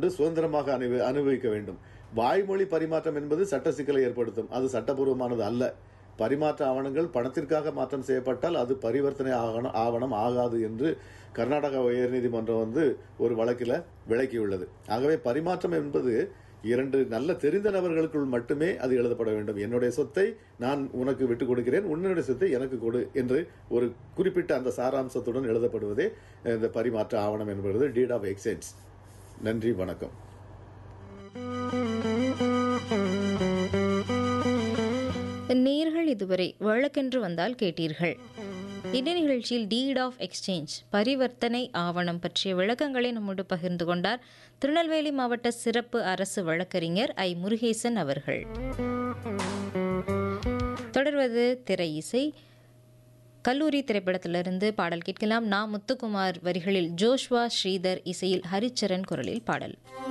சுதந்திரமாக அனுபவி அனுபவிக்க வேண்டும் வாய்மொழி பரிமாற்றம் என்பது சட்ட சிக்கலை ஏற்படுத்தும் அது சட்டபூர்வமானது அல்ல பரிமாற்ற ஆவணங்கள் பணத்திற்காக மாற்றம் செய்யப்பட்டால் அது பரிவர்த்தனை ஆவணம் ஆவணம் ஆகாது என்று கர்நாடக உயர்நீதிமன்றம் வந்து ஒரு வழக்கில் விளக்கியுள்ளது ஆகவே பரிமாற்றம் என்பது இரண்டு நல்ல தெரிந்த நபர்களுக்குள் மட்டுமே அது எழுதப்பட வேண்டும் என்னுடைய சொத்தை நான் உனக்கு விட்டுக் கொடுக்கிறேன் உன்னுடைய சொத்தை எனக்கு கொடு என்று ஒரு குறிப்பிட்ட அந்த சாராம்சத்துடன் எழுதப்படுவதே இந்த பரிமாற்ற ஆவணம் என்பது டீட் ஆஃப் எக்ஸ்சேஞ்ச் நன்றி வணக்கம் நேர்கள் இதுவரை வழக்கென்று வந்தால் கேட்டீர்கள் இந்த நிகழ்ச்சியில் டீட் ஆஃப் எக்ஸ்சேஞ்ச் பரிவர்த்தனை ஆவணம் பற்றிய விளக்கங்களை நம்மோடு பகிர்ந்து கொண்டார் திருநெல்வேலி மாவட்ட சிறப்பு அரசு வழக்கறிஞர் ஐ முருகேசன் அவர்கள் தொடர்வது திரை இசை கல்லூரி திரைப்படத்திலிருந்து பாடல் கேட்கலாம் நா முத்துக்குமார் வரிகளில் ஜோஷ்வா ஸ்ரீதர் இசையில் ஹரிச்சரன் குரலில் பாடல்